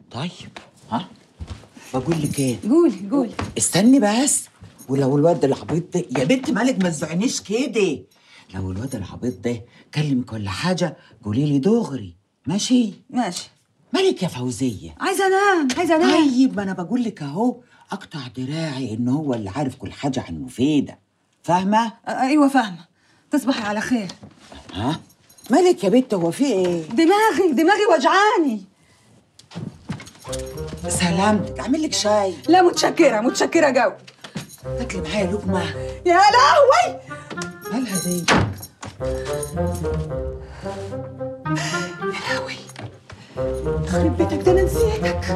طيب ها بقول لك ايه قولي قولي استني بس ولو الواد العبيط ده يا بنت مالك ما تزعنيش كده لو الواد العبيط ده كلمك ولا حاجه قولي لي دغري ماشي ماشي مالك يا فوزيه عايزه انام عايزه انام طيب ما انا بقول لك اهو اقطع دراعي ان هو اللي عارف كل حاجه عن مفيده فاهمه آه، ايوه فاهمه تصبحي على خير ها مالك يا بنت هو في ايه دماغي دماغي وجعاني سلامتك اعمل لك شاي لا متشكره متشكره جو تاكلي معايا لقمه يا لهوي مالها دي يا لهوي يخرب بيتك ده انا نسيتك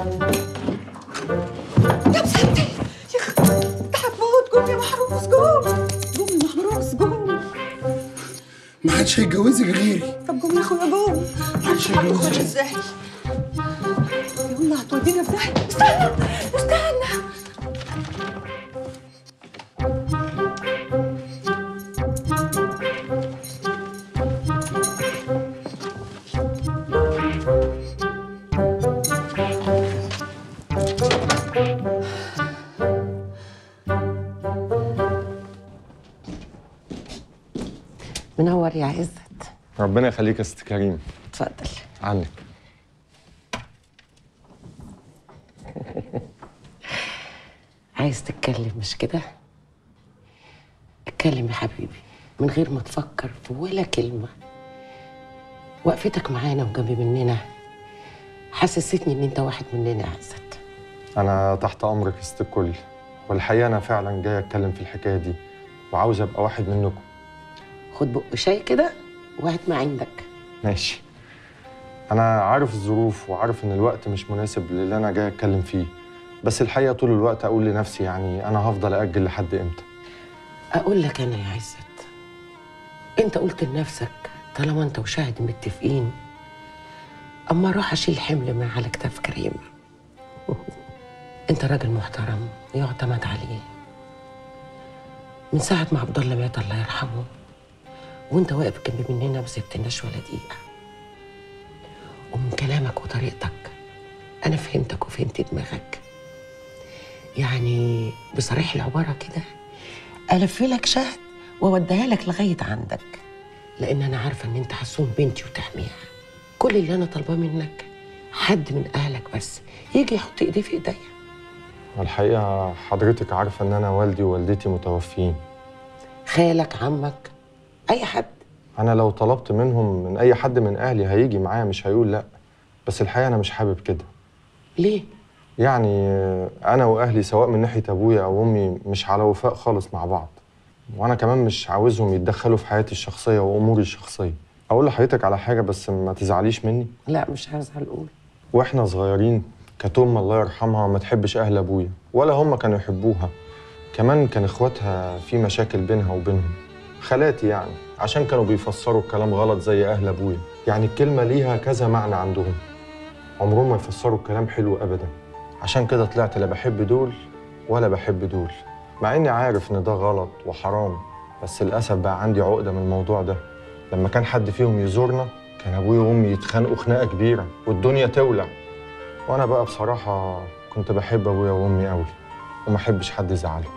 يا بسنتي يا اخي انت هتموت قوم يا محروس قوم قوم يا محروس قوم ما حدش هيتجوزك غيري طب قوم يا اخويا قوم محدش هتخرج هيتجوزك ازاي يلا هتودينا في داهيه استنى استنى منور يا عزت ربنا يخليك يا ست كريم اتفضل عنك عايز تتكلم مش كده اتكلم يا حبيبي من غير ما تفكر في ولا كلمة وقفتك معانا وجنب مننا حسستني ان انت واحد مننا يا عزت انا تحت امرك يا ست الكل والحقيقه انا فعلا جاي اتكلم في الحكايه دي وعاوز ابقى واحد منكم خد بق شاي كده وهات ما عندك ماشي انا عارف الظروف وعارف ان الوقت مش مناسب للي انا جاي اتكلم فيه بس الحقيقه طول الوقت اقول لنفسي يعني انا هفضل اجل لحد امتى اقول لك انا يا عزت انت قلت لنفسك طالما انت وشاهد متفقين اما اروح اشيل حمل من على كتاف كريم انت راجل محترم يعتمد عليه من ساعة ما عبد الله مات الله يرحمه وانت واقف جنب مننا ما سبتناش ولا دقيقة ومن كلامك وطريقتك انا فهمتك وفهمت دماغك يعني بصريح العبارة كده ألف لك شهد وأوديها لك لغاية عندك لأن أنا عارفة إن أنت حسون بنتي وتحميها كل اللي أنا طالباه منك حد من أهلك بس يجي يحط إيديه في إيديا والحقيقه حضرتك عارفه ان انا والدي ووالدتي متوفيين خالك عمك أي حد انا لو طلبت منهم من اي حد من اهلي هيجي معايا مش هيقول لا بس الحقيقه انا مش حابب كده ليه؟ يعني انا واهلي سواء من ناحيه ابويا او امي مش على وفاء خالص مع بعض وانا كمان مش عاوزهم يتدخلوا في حياتي الشخصيه واموري الشخصيه اقول لحضرتك على حاجه بس ما تزعليش مني لا مش هزعل أقول واحنا صغيرين كانت ام الله يرحمها ما تحبش اهل ابويا ولا هم كانوا يحبوها كمان كان اخواتها في مشاكل بينها وبينهم خالاتي يعني عشان كانوا بيفسروا الكلام غلط زي اهل ابويا يعني الكلمه ليها كذا معنى عندهم عمرهم ما يفسروا الكلام حلو ابدا عشان كده طلعت لا بحب دول ولا بحب دول مع اني عارف ان ده غلط وحرام بس للاسف بقى عندي عقده من الموضوع ده لما كان حد فيهم يزورنا كان ابويا وامي يتخانقوا خناقه كبيره والدنيا تولع وانا بقى بصراحه كنت بحب ابويا وامي قوي وما احبش حد يزعلهم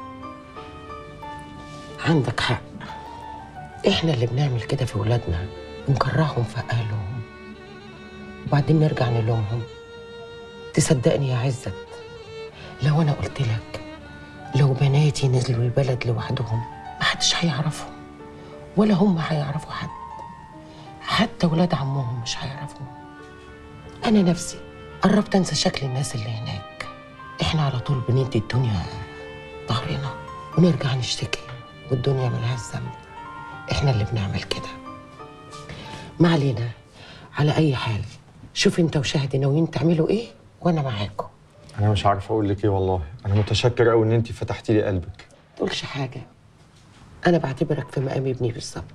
عندك حق إحنا اللي بنعمل كده في ولادنا ونكرههم في أهلهم وبعدين نرجع نلومهم تصدقني يا عزت لو أنا قلت لك لو بناتي نزلوا البلد لوحدهم محدش هيعرفهم ولا هم هيعرفوا حد حتى ولاد عمهم مش هيعرفوهم أنا نفسي قربت أنسى شكل الناس اللي هناك إحنا على طول بندي الدنيا ظهرنا ونرجع نشتكي والدنيا ملهاش ذنب إحنا اللي بنعمل كده ما علينا على أي حال شوف أنت وشاهد ناويين تعملوا إيه وأنا معاكم انا مش عارف اقول لك ايه والله انا متشكر قوي ان انت فتحتي لي قلبك تقولش حاجة أنا بعتبرك في مقام ابني بالظبط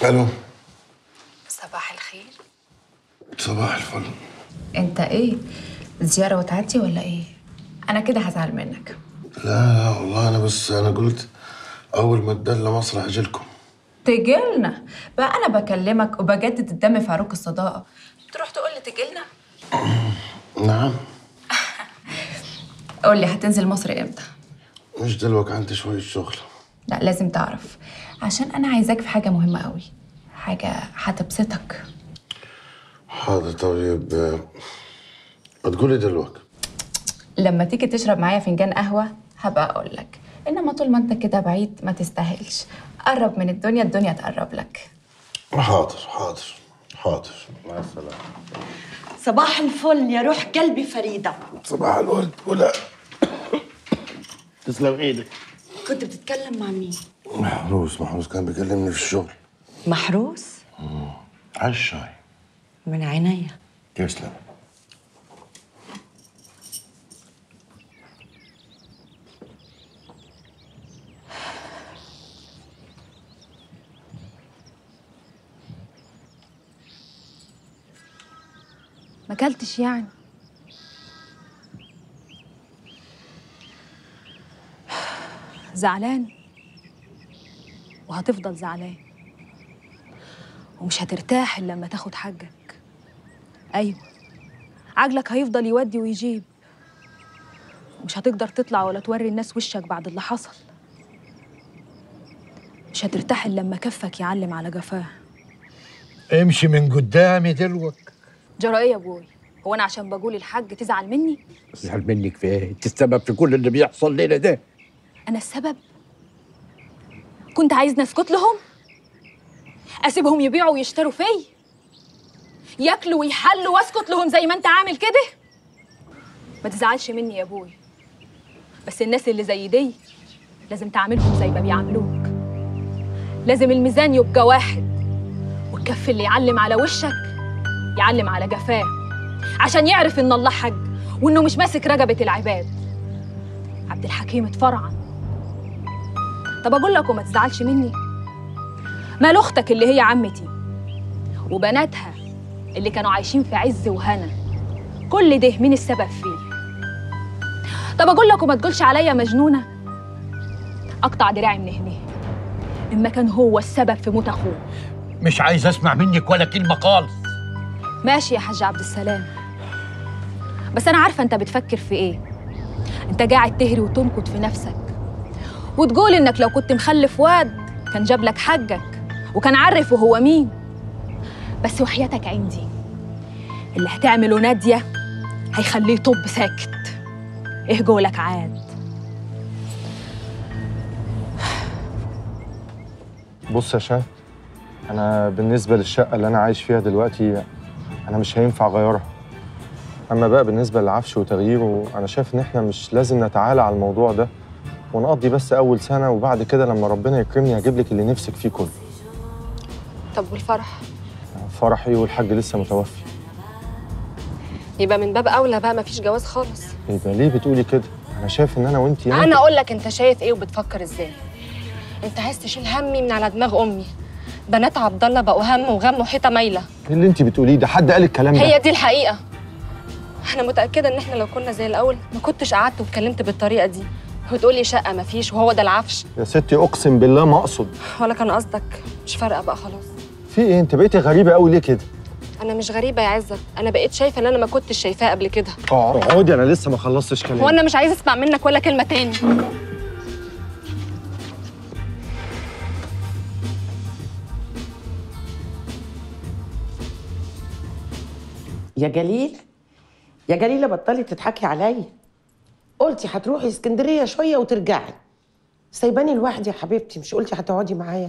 الو صباح الخير صباح الفل انت ايه زيارة وتعدي ولا ايه انا كده هزعل منك لا لا والله انا بس انا قلت اول ما تدلى مصر اجيلكم تجيلنا بقى انا بكلمك وبجدد الدم في عروق الصداقة تروح تقول لي تجيلنا نعم قول لي هتنزل مصر امتى مش دلوقتي عندي شوية شغل لا لازم تعرف عشان انا عايزاك في حاجة مهمة قوي حاجة هتبسطك حاضر طيب آه، ما تقولي دلوقتي لما تيجي تشرب معايا فنجان قهوة هبقى اقول لك انما طول ما انت كده بعيد ما تستاهلش قرب من الدنيا الدنيا تقرب لك حاضر حاضر حاضر مع السلامة صباح الفل يا روح قلبي فريدة صباح الورد ولا تسلم ايدك كنت بتتكلم مع مين؟ محروس محروس كان بيكلمني في الشغل محروس على الشاي من عينيا تسلم ما اكلتش يعني زعلان وهتفضل زعلان ومش هترتاح الا لما تاخد حقك ايوه عجلك هيفضل يودي ويجيب مش هتقدر تطلع ولا توري الناس وشك بعد اللي حصل مش هترتاح الا لما كفك يعلم على جفاه امشي من قدامي دلوقتي جرى ايه يا ابوي هو انا عشان بقول الحاج تزعل مني ازعل منك في ايه؟ انت السبب في كل اللي بيحصل لنا ده أنا السبب؟ كنت عايزني أسكت لهم؟ أسيبهم يبيعوا ويشتروا في؟ ياكلوا ويحلوا وأسكت لهم زي ما أنت عامل كده؟ ما تزعلش مني يا أبوي بس الناس اللي زي دي لازم تعاملهم زي ما بيعاملوك لازم الميزان يبقى واحد والكف اللي يعلم على وشك يعلم على جفاه عشان يعرف إن الله حج وإنه مش ماسك رقبة العباد عبد الحكيم اتفرعن طب اقول لك وما تزعلش مني مال اختك اللي هي عمتي وبناتها اللي كانوا عايشين في عز وهنا كل ده مين السبب فيه طب اقول لك وما تقولش عليا مجنونه اقطع دراعي من هنا اما كان هو السبب في موت اخوه مش عايز اسمع منك ولا كلمه خالص ماشي يا حاج عبد السلام بس انا عارفه انت بتفكر في ايه انت قاعد تهري وتنكد في نفسك وتقول انك لو كنت مخلف واد كان جاب لك حقك وكان عرفه هو مين بس وحياتك عندي اللي هتعمله نادية هيخليه طب ساكت ايه قولك عاد بص يا شاه انا بالنسبه للشقه اللي انا عايش فيها دلوقتي انا مش هينفع اغيرها اما بقى بالنسبه للعفش وتغييره انا شايف ان احنا مش لازم نتعالى على الموضوع ده ونقضي بس اول سنه وبعد كده لما ربنا يكرمني هجيب لك اللي نفسك فيه كله طب والفرح فرح ايه والحاج لسه متوفي يبقى من باب اولى بقى مفيش جواز خالص ايه ده ليه بتقولي كده انا شايف ان انا وانت يعني انا اقول لك انت شايف ايه وبتفكر ازاي انت عايز تشيل همي من على دماغ امي بنات عبد الله بقوا هم وغم وحيطه مايله ايه اللي انت بتقوليه ده حد قال الكلام ده هي دي الحقيقه انا متاكده ان احنا لو كنا زي الاول ما كنتش قعدت واتكلمت بالطريقه دي وتقولي شقه مفيش وهو ده العفش يا ستي اقسم بالله ما اقصد ولا كان قصدك مش فارقه بقى خلاص في ايه انت بقيتي غريبه قوي ليه كده انا مش غريبه يا عزت انا بقيت شايفه ان انا ما كنتش شايفاه قبل كده اقعدي انا لسه ما خلصتش كلام هو انا مش عايزه اسمع منك ولا كلمه تاني يا جليل يا جليلة بطلي تضحكي عليا قلتي هتروحي اسكندرية شوية وترجعي سايباني لوحدي يا حبيبتي مش قلتي هتقعدي معايا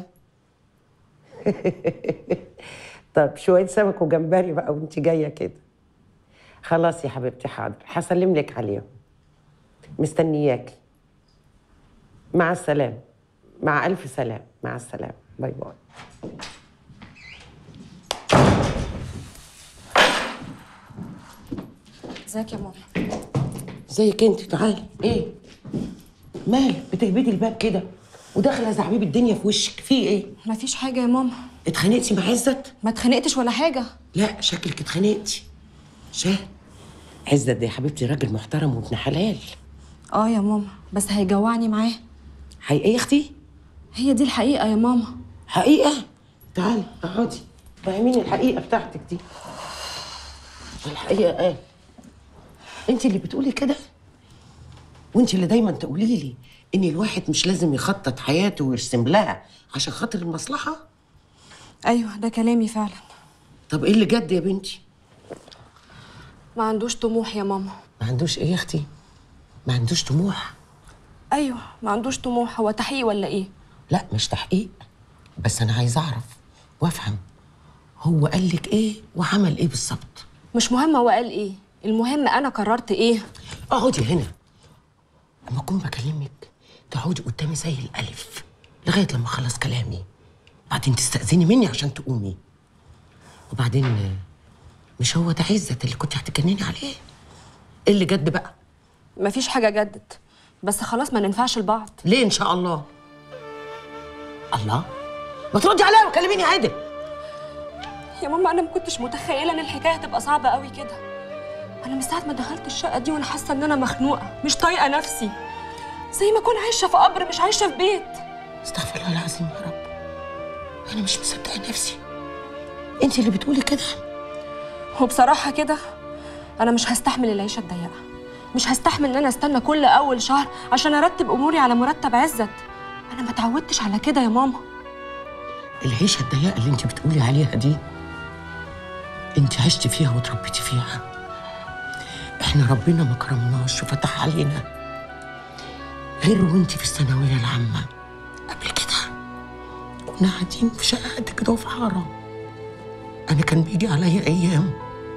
طب شوية سمك وجمبري بقى وانت جاية كده خلاص يا حبيبتي حاضر هسلم لك عليهم مستنياكي مع السلامة مع ألف سلام مع السلامة باي باي ازيك يا ماما زيك انت تعالي ايه مالك بتهبدي الباب كده وداخله زعبيب الدنيا في وشك في ايه مفيش حاجه يا ماما اتخانقتي مع عزت ما اتخانقتش ولا حاجه لا شكلك اتخانقتي شاهد عزت ده يا حبيبتي راجل محترم وابن حلال اه يا ماما بس هيجوعني معاه حقيقة يا اختي هي دي الحقيقه يا ماما حقيقة تعالي اقعدي فهميني الحقيقة بتاعتك دي الحقيقة ايه انت اللي بتقولي كده وانت اللي دايما تقولي لي ان الواحد مش لازم يخطط حياته ويرسم لها عشان خاطر المصلحة ايوه ده كلامي فعلا طب ايه اللي جد يا بنتي ما عندوش طموح يا ماما ما عندوش ايه يا اختي ما عندوش طموح ايوه ما عندوش طموح هو تحقيق ولا ايه لا مش تحقيق بس انا عايزه اعرف وافهم هو قال لك ايه وعمل ايه بالظبط مش مهم هو قال ايه المهم انا قررت ايه اقعدي هنا اما اكون بكلمك تقعدي قدامي زي الالف لغايه لما اخلص كلامي بعدين تستاذني مني عشان تقومي وبعدين آه، مش هو ده عزت اللي كنت هتجنني عليه ايه اللي جد بقى مفيش حاجه جدت بس خلاص ما ننفعش لبعض ليه ان شاء الله الله ما تردي عليا وكلميني عادل يا ماما انا ما كنتش متخيله ان الحكايه هتبقى صعبه قوي كده انا من ساعه ما دخلت الشقه دي وانا حاسه ان انا مخنوقه مش طايقه نفسي زي ما اكون عايشه في قبر مش عايشه في بيت استغفر الله العظيم يا رب انا مش مصدقه نفسي انت اللي بتقولي كده وبصراحه كده انا مش هستحمل العيشه الضيقه مش هستحمل ان انا استنى كل اول شهر عشان ارتب اموري على مرتب عزت انا ما اتعودتش على كده يا ماما العيشه الضيقه اللي انت بتقولي عليها دي انت عشتي فيها وتربيتي فيها احنا ربنا ما كرمناش وفتح علينا غير وانت في الثانويه العامه قبل كده كنا قاعدين في شقه قد كده وفي حاره انا كان بيجي عليا ايام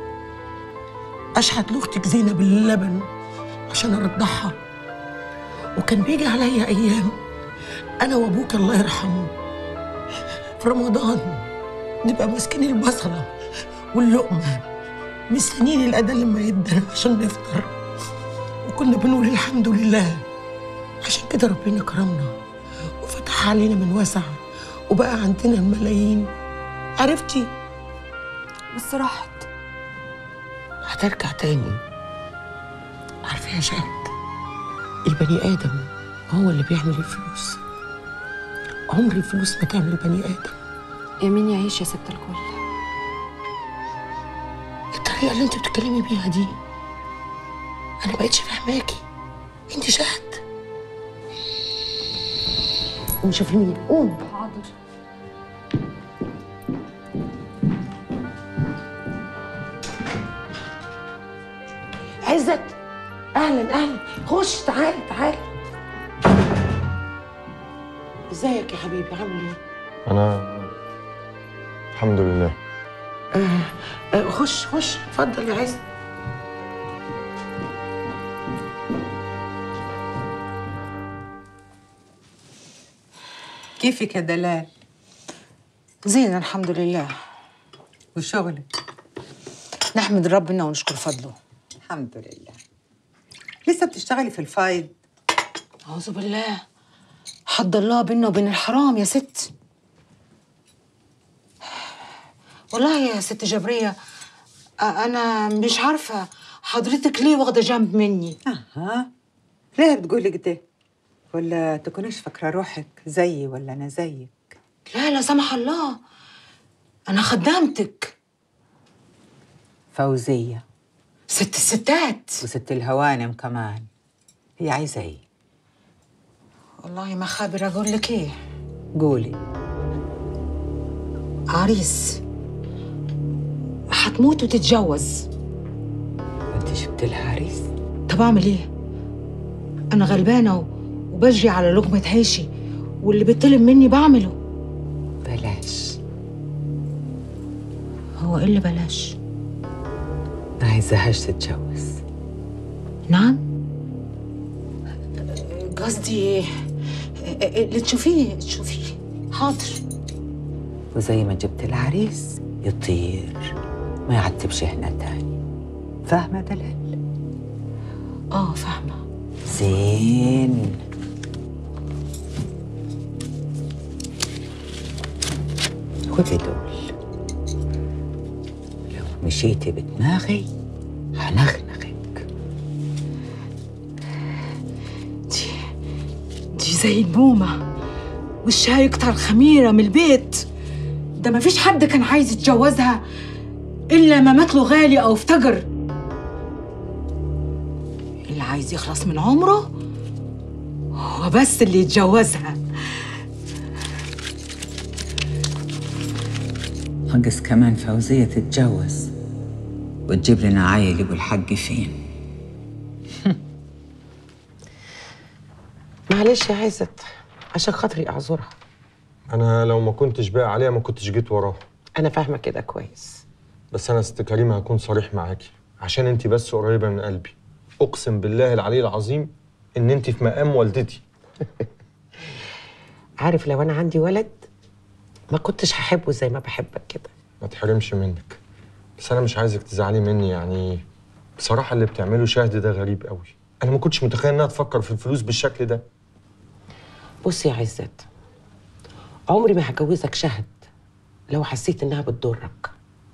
اشحت لاختك زينب اللبن عشان ارضعها وكان بيجي عليا ايام انا وابوك الله يرحمه في رمضان نبقى ماسكين البصلة واللقمة مستنيين الأذان لما يدنا عشان نفطر وكنا بنقول الحمد لله عشان كده ربنا كرمنا وفتح علينا من وسع وبقى عندنا الملايين عرفتي بس راحت هترجع تاني عارفة يا شهد البني آدم هو اللي بيعمل الفلوس عمر الفلوس ما تعمل بني آدم يمين يعيش يا ست الكل الطريقة اللي انت بتتكلمي بيها دي أنا بقيتش فاهماكي انت شهد قوم شوفي مين قوم حاضر عزت اهلا اهلا خش تعالي تعالي ازيك يا حبيبي عامل ايه؟ انا الحمد لله آه آه خش خش اتفضل يا عزت كيفك يا دلال زين الحمد لله وشغلك نحمد ربنا ونشكر فضله الحمد لله لسه بتشتغلي في الفايد أعوذ بالله حد الله بينا وبين الحرام يا ست والله يا ست جبرية أ- أنا مش عارفة حضرتك ليه واخدة جنب مني اها ليه بتقولي كده ولا تكونيش فاكره روحك زيي ولا انا زيك لا لا سمح الله أنا خدامتك فوزيه ست الستات وست الهوانم كمان هي عايزه ايه والله ما خابر أقول لك إيه قولي عريس هتموت وتتجوز انت جبت لها عريس طب اعمل ايه انا غلبانه و- وبجري على لقمه عيشي واللي بيطلب مني بعمله بلاش هو ايه اللي بلاش ما عايزاهاش تتجوز نعم قصدي اللي تشوفيه تشوفيه حاضر وزي ما جبت العريس يطير ما يعتبش هنا تاني فاهمة دلال؟ اه فاهمه زين خدي دول لو مشيتي بدماغي هنغنغك دي زي البومة وشها يكتر خميرة من البيت ده مفيش حد كان عايز يتجوزها إلا ما مات له غالي أو افتجر اللي عايز يخلص من عمره هو بس اللي يتجوزها ناقص كمان فوزية تتجوز وتجيب لنا عيل يبو الحق فين معلش يا عزت عشان خاطري اعذرها انا لو ما كنتش باقي عليها ما كنتش جيت وراها انا فاهمه كده كويس بس انا ست كريمه هكون صريح معاكي عشان انت بس قريبه من قلبي اقسم بالله العلي العظيم ان انت في مقام والدتي عارف لو انا عندي ولد ما كنتش هحبه زي ما بحبك كده ما تحرمش منك بس انا مش عايزك تزعلي مني يعني بصراحه اللي بتعمله شهد ده غريب قوي انا ما كنتش متخيل انها تفكر في الفلوس بالشكل ده بص يا عزت عمري ما هجوزك شهد لو حسيت انها بتضرك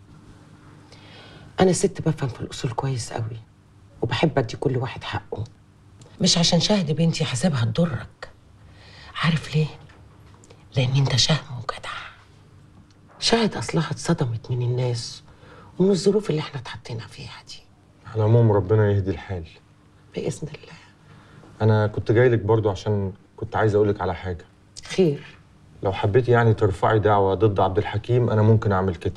انا ست بفهم في الاصول كويس قوي وبحب ادي كل واحد حقه مش عشان شهد بنتي حسابها تضرك عارف ليه لان انت شهم وجدع شهد اصلها اتصدمت من الناس ومن الظروف اللي احنا اتحطينا فيها دي على العموم ربنا يهدي الحال باذن الله انا كنت جاي لك برضو عشان كنت عايز اقول لك على حاجه خير لو حبيتي يعني ترفعي دعوه ضد عبد الحكيم انا ممكن اعمل كده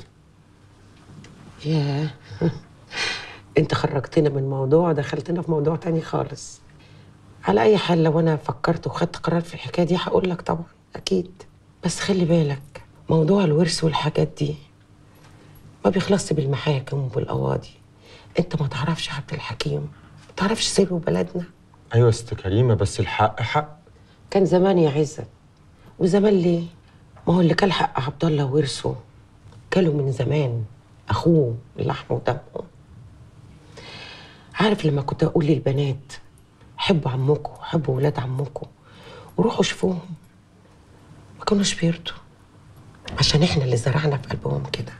ياه انت خرجتنا من موضوع دخلتنا في موضوع تاني خالص على اي حال لو انا فكرت وخدت قرار في الحكايه دي هقول لك طبعا اكيد بس خلي بالك موضوع الورث والحاجات دي ما بيخلصش بالمحاكم وبالقواضي انت ما تعرفش عبد الحكيم ما تعرفش سيره بلدنا ايوه يا ست كريمه بس الحق حق كان زمان يا عزت وزمان ليه ما هو اللي كان حق عبد الله ورثه كله من زمان اخوه اللحم ودمه عارف لما كنت اقول للبنات حبوا عمكم حبوا ولاد عمكم وروحوا شوفوهم ما كانوش بيرضوا عشان احنا اللي زرعنا في قلبهم كده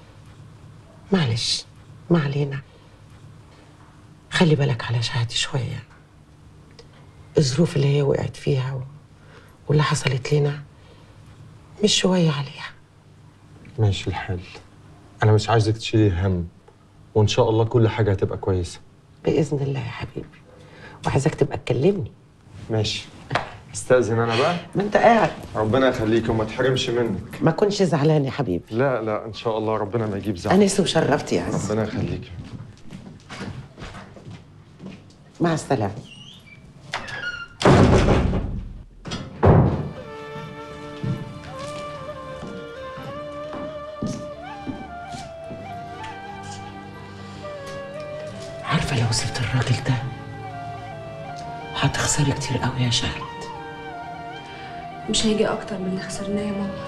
معلش ما علينا خلي بالك على شهادي شويه الظروف اللي هي وقعت فيها و- واللي حصلت لنا مش شويه عليها ماشي الحال انا مش عايزك تشيلي هم وان شاء الله كل حاجه هتبقى كويسه باذن الله يا حبيبي وعايزك تبقى تكلمني ماشي استاذن انا بقى ما انت قاعد ربنا يخليك وما تحرمش منك ما كنتش زعلان يا حبيبي لا لا ان شاء الله ربنا ما يجيب زعل انس وشرفت يا عز ربنا يخليك مع السلامه عارفه لو سبت الراجل ده هتخسري كتير قوي يا شهد مش هيجي اكتر من اللي خسرناه يا ماما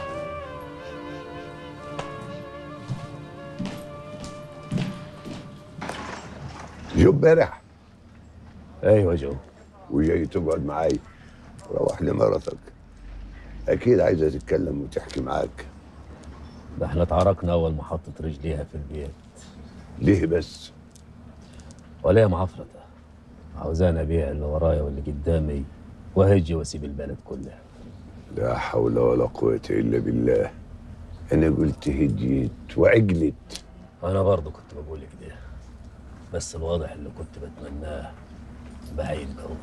جو امبارح ايوه جو وجاي تقعد معاي روح لمرتك اكيد عايزه تتكلم وتحكي معاك ده احنا اتعاركنا اول ما حطت رجليها في البيت ليه بس ولا يا معفرته عاوزاني ابيع اللي ورايا واللي قدامي وهجي واسيب البلد كلها لا حول ولا قوه الا بالله انا قلت هديت وعقلت انا برضه كنت بقول كده بس الواضح اللي كنت بتمناه بعيد قوي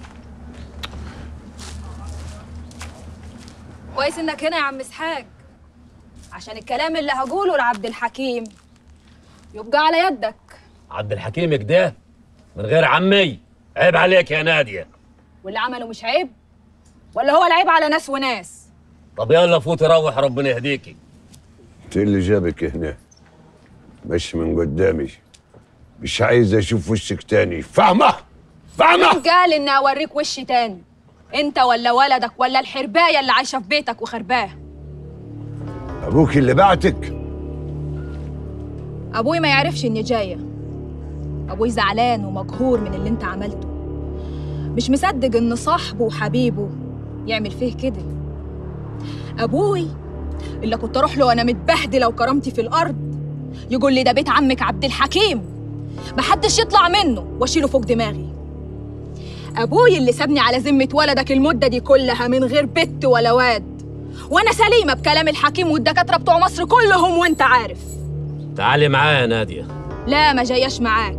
كويس انك هنا يا عم اسحاق عشان الكلام اللي هقوله لعبد الحكيم يبقى على يدك عبد الحكيم كده من غير عمي عيب عليك يا ناديه واللي عمله مش عيب ولا هو العيب على ناس وناس طب يلا فوتي روح ربنا يهديكي انت اللي جابك هنا مش من قدامي مش عايز اشوف وشك تاني فاهمه فاهمه مين قال اني اوريك وش تاني انت ولا ولدك ولا الحربايه اللي عايشه في بيتك وخرباه ابوك اللي بعتك ابوي ما يعرفش اني جايه ابوي زعلان ومقهور من اللي انت عملته مش مصدق ان صاحبه وحبيبه يعمل فيه كده ابوي إلا كنت أروح له وأنا متبهدلة وكرامتي في الأرض يقول لي ده بيت عمك عبد الحكيم محدش يطلع منه واشيله فوق دماغي ابوي اللي سابني على ذمه ولدك المده دي كلها من غير بت ولا واد وانا سليمه بكلام الحكيم والدكاتره بتوع مصر كلهم وانت عارف تعالي معايا يا ناديه لا ما جاياش معاك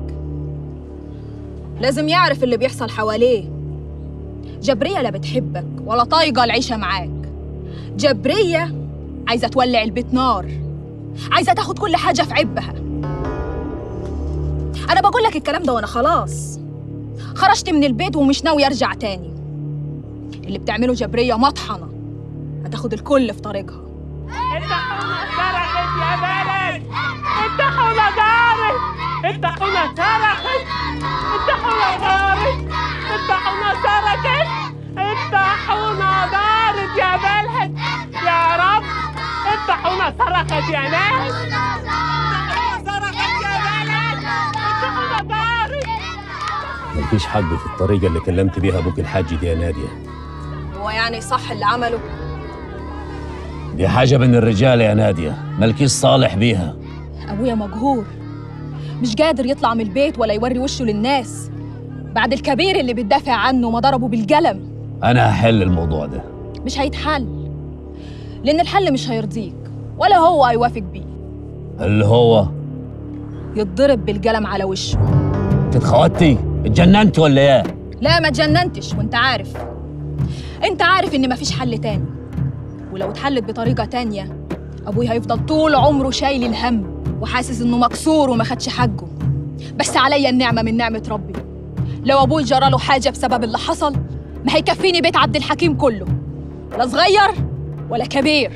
لازم يعرف اللي بيحصل حواليه جبريه لا بتحبك ولا طايقه العيشه معاك جبريه عايزه تولع البيت نار عايزه تاخد كل حاجه في عبها انا بقول لك الكلام ده وانا خلاص خرجت من البيت ومش ناوي ارجع تاني اللي بتعمله جبريه مطحنه هتاخد الكل في طريقها صرخت يا بلد الطاحونة دارت الطاحونة صرخت الطاحونة دارت الطاحونة صرخت الطاحونة دارت يا بلد يا رب الطاحونة صرخت يا ناس الطاحونة صرخت يا بلد الطاحونة دارت مالكيش حق في الطريقه اللي كلمت بيها ابوك الحاج دي يا ناديه هو يعني صح اللي عمله دي حاجه بين الرجال يا ناديه مالكيش صالح بيها ابويا مجهور مش قادر يطلع من البيت ولا يوري وشه للناس بعد الكبير اللي بتدافع عنه ما ضربه بالقلم انا هحل الموضوع ده مش هيتحل لان الحل مش هيرضيك ولا هو هيوافق بيه اللي هو يتضرب بالقلم على وشه تتخوتي اتجننت ولا ايه لا ما اتجننتش وانت عارف انت عارف ان مفيش حل تاني ولو اتحلت بطريقة تانية ابوي هيفضل طول عمره شايل الهم وحاسس انه مكسور وما خدش حقه بس عليا النعمة من نعمة ربي لو ابوي جراله حاجة بسبب اللي حصل ما هيكفيني بيت عبد الحكيم كله لا صغير ولا كبير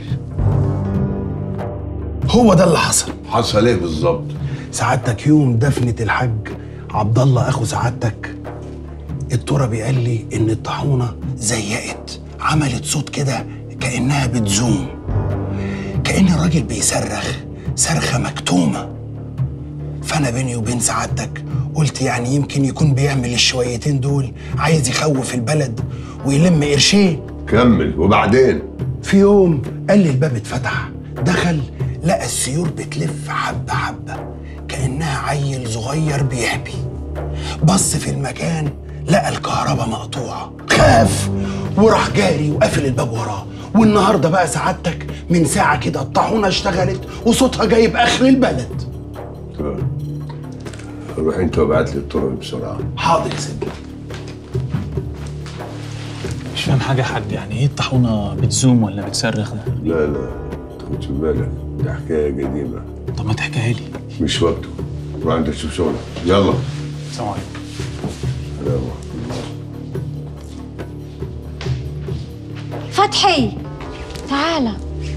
هو ده اللي حصل حصل ايه بالظبط سعادتك يوم دفنة الحاج عبد الله اخو سعادتك التربي قال لي ان الطاحونه زيقت عملت صوت كده كانها بتزوم كان الراجل بيصرخ صرخه مكتومه فانا بيني وبين سعادتك قلت يعني يمكن يكون بيعمل الشويتين دول عايز يخوف البلد ويلم قرشين كمل وبعدين في يوم قال لي الباب اتفتح دخل لقى السيور بتلف حبة حبة كأنها عيل صغير بيحبي بص في المكان لقى الكهرباء مقطوعة خاف وراح جاري وقفل الباب وراه والنهارده بقى سعادتك من ساعة كده الطاحونة اشتغلت وصوتها جايب آخر البلد طيب. روح انت وابعت لي الطرق بسرعه حاضر يا سيدي مش فاهم حاجة يا حاج يعني ايه الطاحونة بتزوم ولا بتصرخ ده؟ لا لا تاخدش في بالك دي حكايه قديمه طب ما تحكيها لي مش وقته روح انت تشوف شغلك يلا السلام عليكم سلام فتحي تعالى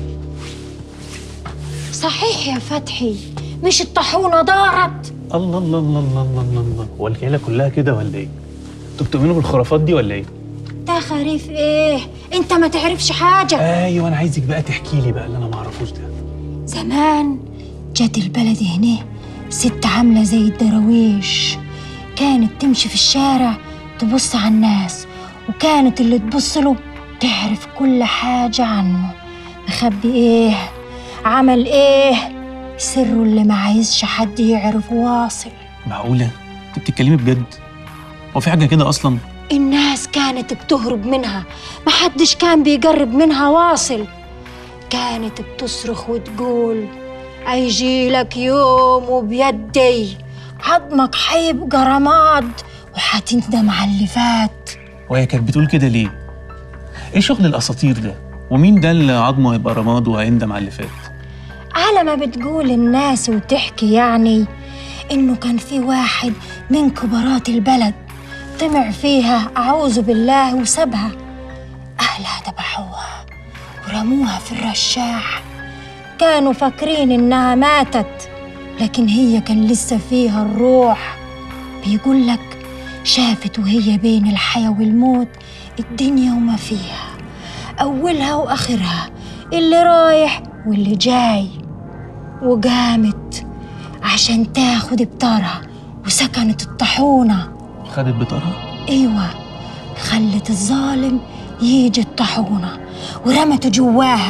صحيح يا فتحي مش الطاحونة دارت الله الله الله الله الله الله الله هو العيلة كلها كده ولا ايه؟ انتوا بتؤمنوا بالخرافات دي ولا ايه؟ ده خريف ايه انت ما تعرفش حاجة ايوه انا عايزك بقى تحكي لي بقى اللي انا ما اعرفوش ده زمان جت البلد هنا ست عاملة زي الدراويش كانت تمشي في الشارع تبص على الناس وكانت اللي تبص له تعرف كل حاجة عنه مخبي ايه عمل ايه سره اللي ما عايزش حد يعرف واصل معقولة؟ انت بتتكلمي بجد؟ هو في حاجة كده أصلا؟ الناس كانت بتهرب منها محدش كان بيقرب منها واصل كانت بتصرخ وتقول هيجيلك يوم وبيدي عظمك حيبقى رماد وحتندم على اللي فات وهي كانت بتقول كده ليه؟ ايه شغل الأساطير ده؟ ومين ده اللي عظمه هيبقى رماد وهيندم على اللي فات؟ على ما بتقول الناس وتحكي يعني إنه كان في واحد من كبارات البلد طمع فيها أعوذ بالله وسابها أهلها ذبحوها ورموها في الرشاح كانوا فاكرين إنها ماتت لكن هي كان لسه فيها الروح بيقول لك شافت وهي بين الحياة والموت الدنيا وما فيها أولها وآخرها اللي رايح واللي جاي وقامت عشان تاخد بطارها وسكنت الطاحونة خدت بطارها؟ ايوه خلت الظالم يجي الطاحونه ورمته جواها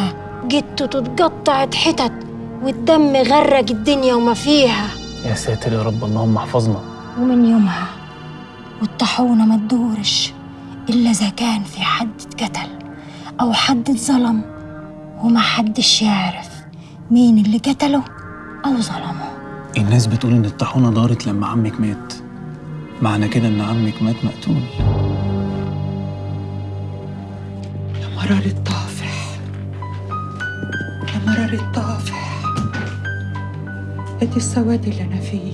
جدته اتقطعت حتت والدم غرق الدنيا وما فيها يا ساتر يا رب اللهم احفظنا ومن يومها والطاحونة ما تدورش إلا إذا كان في حد اتقتل أو حد اتظلم وما حدش يعرف مين اللي قتله أو ظلمه الناس بتقول ان الطاحونه دارت لما عمك مات معنى كده ان عمك مات مقتول يا مرار الطافح يا مرار الطافح ادي السواد اللي انا فيه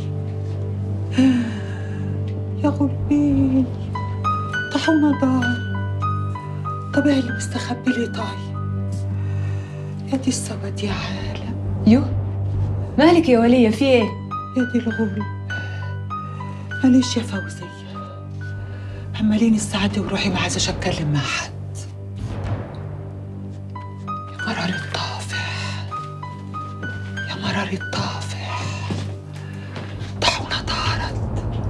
يا غلبين طاحونة دار طب ايه اللي مستخبي لي طيب يا دي السواد يا عالم يو مالك يا ولية في ايه؟ يا دي الغلب معلش يا فوزية عمالين الساعة وروحي ما عايزة اتكلم مع حد يا مرار الطافح يا مرار الطافح طاحونة دارت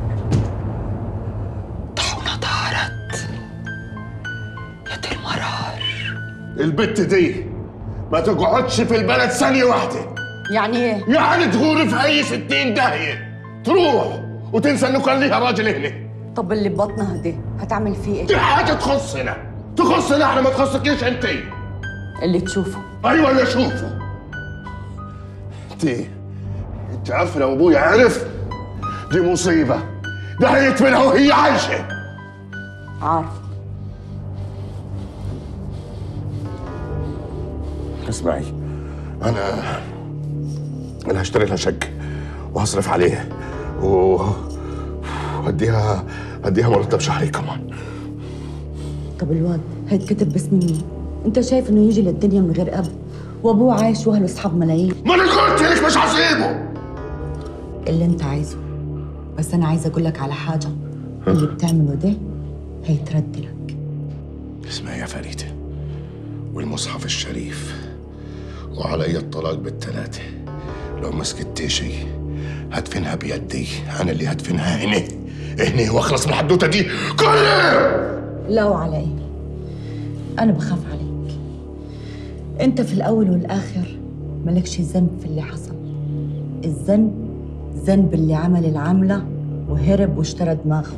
طاحونة دارت يا دي المرار البت دي ما تقعدش في البلد ثانية واحدة يعني ايه؟ يعني تغور في أي ستين داهية تروح وتنسى إنه كان ليها راجل هنا طب اللي ببطنها دي هتعمل فيه ايه؟ دي حاجة تخصنا تخصنا احنا ما تخصكيش انت اللي تشوفه ايوه اللي اشوفه انت انت عارفه لو ابويا عرف دي مصيبة ده هيدفنها وهي عايشة عارف اسمعي انا انا هشتري لها شقة وهصرف عليها و واديها اديها مرتب شهري كمان طب الواد هيتكتب باسم مين؟ انت شايف انه يجي للدنيا من غير اب وابوه عايش واهله اصحاب ملايين ما انا قلت لك مش هسيبه اللي انت عايزه بس انا عايزه اقول لك على حاجه اللي بتعمله ده هيترد لك اسمعي يا فريدة والمصحف الشريف وعلي الطلاق بالثلاثة لو ما سكتيشي هدفنها بيدي أنا اللي هدفنها هنا هنا واخلص من الحدوتة دي كلها لا وعلي انا بخاف عليك انت في الاول والاخر مالكش ذنب في اللي حصل الذنب ذنب اللي عمل العمله وهرب واشترى دماغه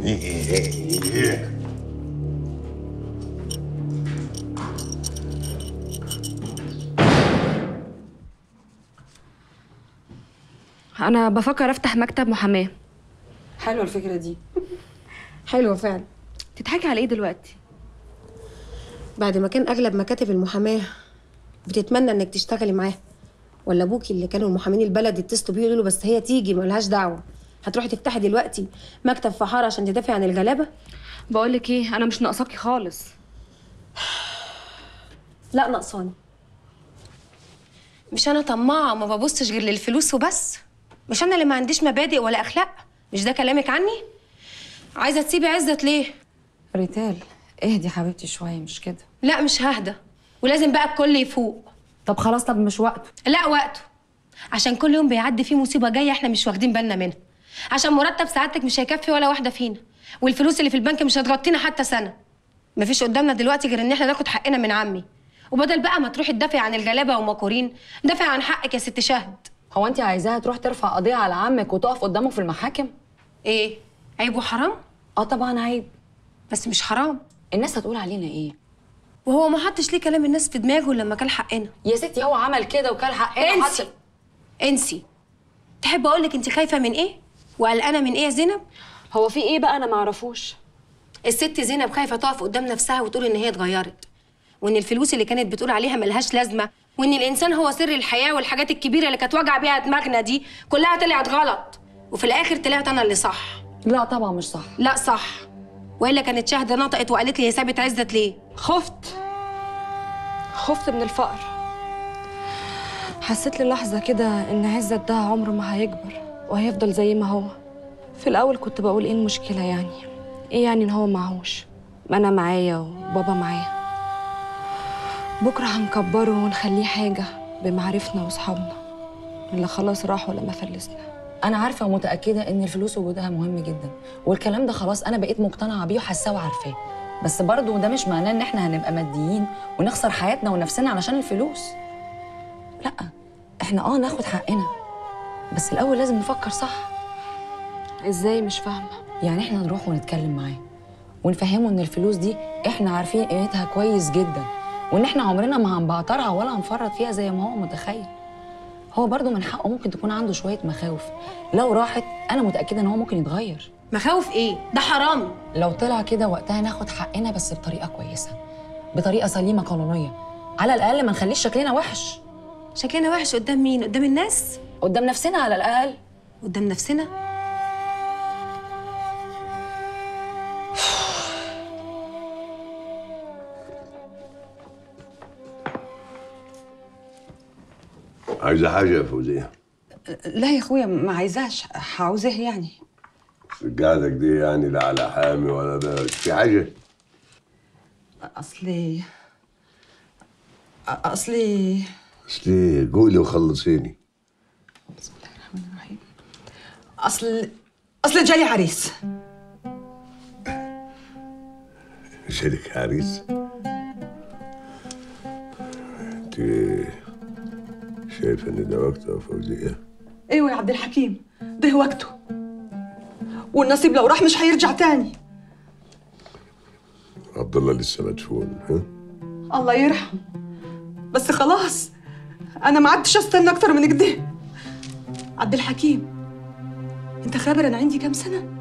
انا بفكر افتح مكتب محاماه حلوه الفكره دي حلوه فعلا تضحكي على ايه دلوقتي بعد ما كان اغلب مكاتب المحاماه بتتمنى انك تشتغلي معاها ولا ابوكي اللي كانوا المحامين البلد يتصلوا بيه يقولوا له بس هي تيجي ملهاش دعوه هتروحي تفتحي دلوقتي مكتب في حاره عشان تدافعي عن الغلابه بقول لك ايه انا مش ناقصاكي خالص لا ناقصاني مش انا طماعه وما ببصش غير للفلوس وبس مش انا اللي ما عنديش مبادئ ولا اخلاق مش ده كلامك عني عايزه تسيبي عزت ليه ريتال اهدي حبيبتي شويه مش كده لا مش ههدى ولازم بقى الكل يفوق طب خلاص طب مش وقته لا وقته عشان كل يوم بيعدي فيه مصيبه جايه احنا مش واخدين بالنا منها عشان مرتب سعادتك مش هيكفي ولا واحده فينا والفلوس اللي في البنك مش هتغطينا حتى سنه مفيش قدامنا دلوقتي غير ان احنا ناخد حقنا من عمي وبدل بقى ما تروحي تدافعي عن الغلابه ومكورين دافعي عن حقك يا ست شهد هو انت عايزاها تروح ترفع قضيه على عمك وتقف قدامه في المحاكم ايه عيب وحرام اه طبعا عيب بس مش حرام الناس هتقول علينا ايه وهو ما حطش ليه كلام الناس في دماغه لما كان حقنا يا ستي هو عمل كده وكان حقنا انسي انسي تحب اقول لك انت خايفه من ايه وقلقانه من ايه يا زينب هو في ايه بقى انا معرفوش الست زينب خايفه تقف قدام نفسها وتقول ان هي اتغيرت وان الفلوس اللي كانت بتقول عليها ملهاش لازمه وان الانسان هو سر الحياه والحاجات الكبيره اللي كانت واجعه بيها دماغنا دي كلها طلعت غلط وفي الاخر طلعت انا اللي صح لا طبعا مش صح لا صح والا كانت شهده نطقت وقالت لي يا ثابت عزت ليه خفت خفت من الفقر حسيت للحظة كده إن عزت ده عمره ما هيكبر وهيفضل زي ما هو في الأول كنت بقول إيه المشكلة يعني إيه يعني إن هو معهوش ما أنا معايا وبابا معايا بكرة هنكبره ونخليه حاجة بمعارفنا وصحابنا اللي خلاص راحوا لما فلسنا انا عارفه ومتاكده ان الفلوس وجودها مهم جدا والكلام ده خلاص انا بقيت مقتنعه بيه وحاساه وعارفاه بس برضه ده مش معناه ان احنا هنبقى ماديين ونخسر حياتنا ونفسنا علشان الفلوس لا احنا اه ناخد حقنا بس الاول لازم نفكر صح ازاي مش فاهمه يعني احنا نروح ونتكلم معاه ونفهمه ان الفلوس دي احنا عارفين قيمتها كويس جدا وان احنا عمرنا ما هنبعترها ولا هنفرط فيها زي ما هو متخيل هو برضو من حقه ممكن تكون عنده شويه مخاوف لو راحت انا متاكده ان هو ممكن يتغير مخاوف ايه ده حرامي لو طلع كده وقتها ناخد حقنا بس بطريقه كويسه بطريقه سليمه قانونيه على الاقل ما نخليش شكلنا وحش شكلنا وحش قدام مين قدام الناس قدام نفسنا على الاقل قدام نفسنا عايزة حاجة يا فوزية لا يا اخويا ما عايزاش عاوزاه يعني قعدك دي يعني لا على حامي ولا بارد في حاجة اصلي اصلي اصلي قولي وخلصيني اصل اصل جالي عريس شريك عريس انت شايفة ان ده وقته يا فوزية ايوه يا عبد الحكيم ده وقته والنصيب لو راح مش هيرجع تاني عبد الله لسه مدفون ها الله يرحم بس خلاص انا ما عدتش استنى اكتر من كده عبد الحكيم انت خابر انا عندي كام سنه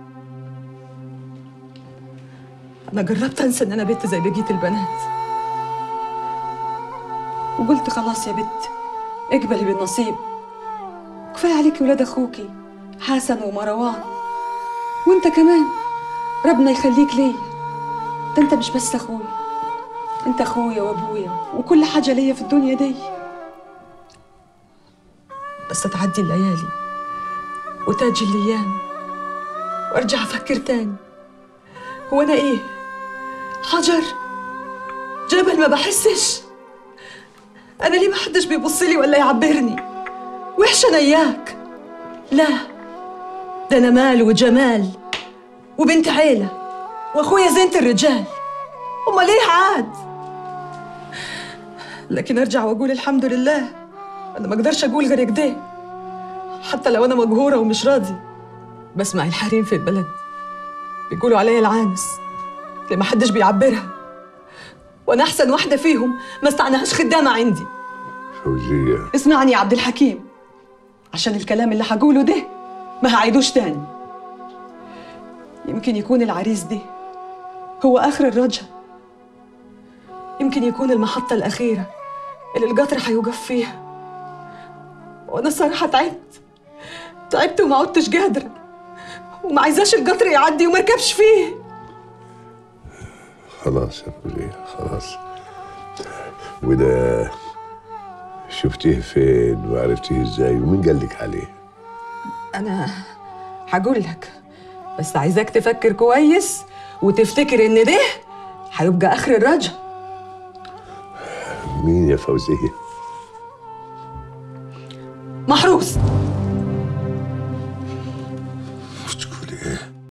انا جربت انسى ان انا بنت زي بقيه البنات وقلت خلاص يا بت اقبلي بالنصيب كفايه عليكي ولاد اخوكي حسن ومروان وانت كمان ربنا يخليك ليا ده انت مش بس اخويا انت اخويا وابويا وكل حاجه ليا في الدنيا دي بس تعدي الليالي وتاجي الايام وارجع افكر تاني هو انا ايه حجر جبل ما بحسش انا ليه ما حدش بيبص لي ولا يعبرني وحشه انا اياك لا ده انا مال وجمال وبنت عيله واخويا زينة الرجال امال ايه عاد لكن ارجع واقول الحمد لله انا ما اقدرش اقول غير كده حتى لو انا مجهوره ومش راضي بسمع الحريم في البلد بيقولوا عليا العانس اللي ما حدش بيعبرها وانا احسن واحده فيهم ما استعناهاش خدامه عندي فوزية اسمعني يا عبد الحكيم عشان الكلام اللي هقوله ده ما هعيدوش تاني يمكن يكون العريس ده هو آخر الرجا يمكن يكون المحطة الأخيرة اللي القطر هيوقف فيها وأنا الصراحة تعبت تعبت وما عدتش قادرة وما عايزاش القطر يعدي وما اركبش فيه خلاص يا فوزية خلاص وده شفتيه فين وعرفتيه ازاي ومين قال لك عليه أنا هقول لك بس عايزاك تفكر كويس وتفتكر إن ده هيبقى آخر الرجا مين يا فوزية محروس